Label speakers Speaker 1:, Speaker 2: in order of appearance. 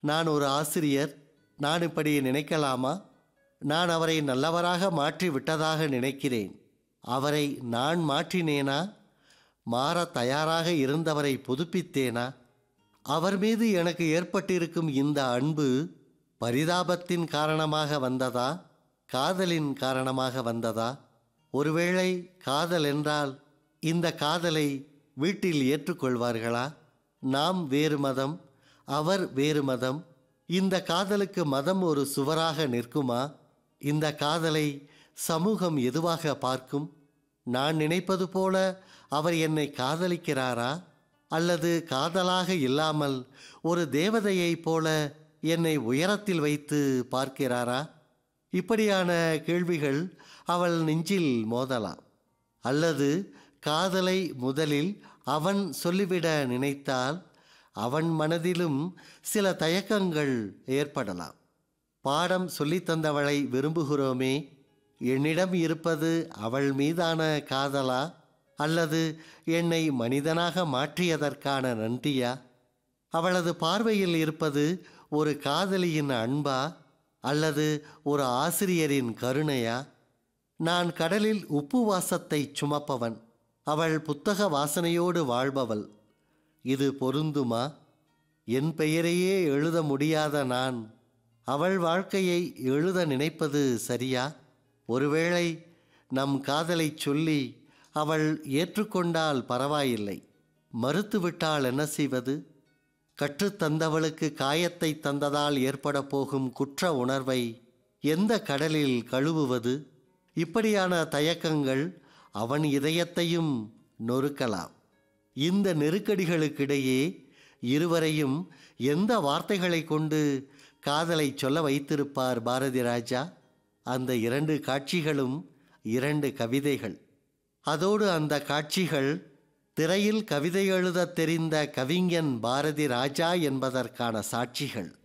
Speaker 1: நான் ஒரு ஆசிரியர் நான் இப்படி நினைக்கலாமா நான் அவரை நல்லவராக மாற்றி விட்டதாக நினைக்கிறேன் அவரை நான் மாற்றினேனா மாற தயாராக இருந்தவரை புதுப்பித்தேனா அவர் மீது எனக்கு ஏற்பட்டிருக்கும் இந்த அன்பு பரிதாபத்தின் காரணமாக வந்ததா காதலின் காரணமாக வந்ததா ஒருவேளை காதல் என்றால் இந்த காதலை வீட்டில் ஏற்றுக்கொள்வார்களா நாம் வேறு மதம் அவர் வேறு மதம் இந்த காதலுக்கு மதம் ஒரு சுவராக நிற்குமா இந்த காதலை சமூகம் எதுவாக பார்க்கும் நான் நினைப்பது போல அவர் என்னை காதலிக்கிறாரா அல்லது காதலாக இல்லாமல் ஒரு தேவதையைப் போல என்னை உயரத்தில் வைத்து பார்க்கிறாரா இப்படியான கேள்விகள் அவள் நெஞ்சில் மோதலாம் அல்லது காதலை முதலில் அவன் சொல்லிவிட நினைத்தால் அவன் மனதிலும் சில தயக்கங்கள் ஏற்படலாம் பாடம் சொல்லித்தந்தவளை விரும்புகிறோமே என்னிடம் இருப்பது அவள் மீதான காதலா அல்லது என்னை மனிதனாக மாற்றியதற்கான நன்றியா அவளது பார்வையில் இருப்பது ஒரு காதலியின் அன்பா அல்லது ஒரு ஆசிரியரின் கருணையா நான் கடலில் உப்பு வாசத்தை சுமப்பவன் அவள் புத்தக வாசனையோடு வாழ்பவள் இது பொருந்துமா என் பெயரையே எழுத முடியாத நான் அவள் வாழ்க்கையை எழுத நினைப்பது சரியா ஒருவேளை நம் காதலைச் சொல்லி அவள் ஏற்றுக்கொண்டால் பரவாயில்லை மறுத்துவிட்டால் என்ன செய்வது கற்றுத்தந்தவளுக்கு காயத்தை தந்ததால் ஏற்பட போகும் குற்ற உணர்வை எந்த கடலில் கழுவுவது இப்படியான தயக்கங்கள் அவன் இதயத்தையும் நொறுக்கலாம் இந்த நெருக்கடிகளுக்கிடையே இருவரையும் எந்த வார்த்தைகளை கொண்டு காதலை சொல்ல வைத்திருப்பார் பாரதி ராஜா அந்த இரண்டு காட்சிகளும் இரண்டு கவிதைகள் அதோடு அந்த காட்சிகள் திரையில் கவிதை எழுதத் தெரிந்த கவிஞன் பாரதி ராஜா என்பதற்கான சாட்சிகள்